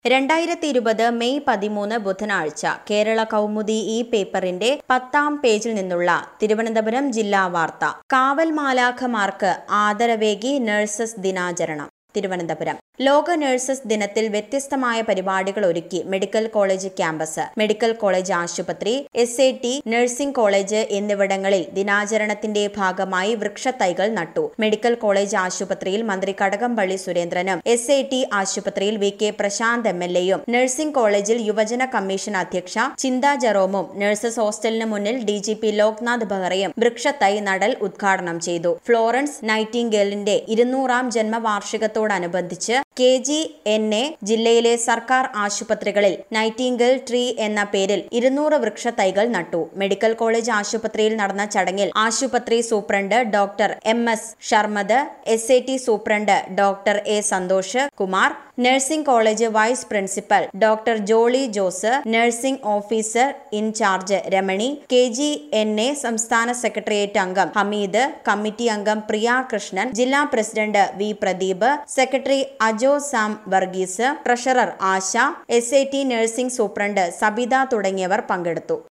രണ്ടായിരത്തി ഇരുപത് മെയ് പതിമൂന്ന് ബുധനാഴ്ച കേരള കൗമുദി ഈ പേപ്പറിന്റെ പത്താം പേജിൽ നിന്നുള്ള തിരുവനന്തപുരം ജില്ലാ വാർത്ത കാവൽ മാലാഖമാർക്ക് ആദരവേകി നഴ്സസ് ദിനാചരണം തിരുവനന്തപുരം ലോക നഴ്സസ് ദിനത്തിൽ വ്യത്യസ്തമായ പരിപാടികൾ ഒരുക്കി medical college campus medical college ആശുപത്രി S A T nursing college എന്നിവിടങ്ങളിൽ ദിനാചരണത്തിന്റെ ഭാഗമായി വൃക്ഷത്തൈകൾ നട്ടു മെഡിക്കൽ കോളേജ് ആശുപത്രിയിൽ മന്ത്രി കടകംപള്ളി സുരേന്ദ്രനും എസ് എ ടി ആശുപത്രിയിൽ V K Prashanth M L എയും നഴ്സിംഗ് കോളേജിൽ യുവജന കമ്മീഷൻ അധ്യക്ഷ ചിന്ത ജെറോമും നഴ്സസ് ഹോസ്റ്റലിന് മുന്നിൽ ഡി ജി പി ലോക്നാഥ് ബെഹ്റയും വൃക്ഷത്തൈ നടൽ ഉദ്ഘാടനം ചെയ്തു ഫ്ലോറൻസ് നൈറ്റിംഗേലിന്റെ ഇരുന്നൂറാം ജന്മവാർഷികത്തോടനുബന്ധിച്ച് കെ ജി എൻ എ ജില്ലയിലെ സർക്കാർ ആശുപത്രികളിൽ നൈറ്റിംഗൽ ട്രീ എന്ന പേരിൽ ഇരുന്നൂറ് വൃക്ഷത്തൈകൾ നട്ടു മെഡിക്കൽ കോളേജ് ആശുപത്രിയിൽ നടന്ന ചടങ്ങിൽ ആശുപത്രി superintendent doctor M S Sharmad S A T superintendent doctor A Santhosh Kumar nursing college vice principal doctor Jolly Jose nursing officer in charge Ramani K G N A സംസ്ഥാന സെക്രട്ടേറിയറ്റ് അംഗം ഹമീദ് കമ്മിറ്റി അംഗം പ്രിയ കൃഷ്ണൻ ജില്ലാ president V Pradeep secretary Ajo Sam Varghese treasurer Asha S A T nursing superintendent Sabitha തുടങ്ങിയവർ പങ്കെടുത്തു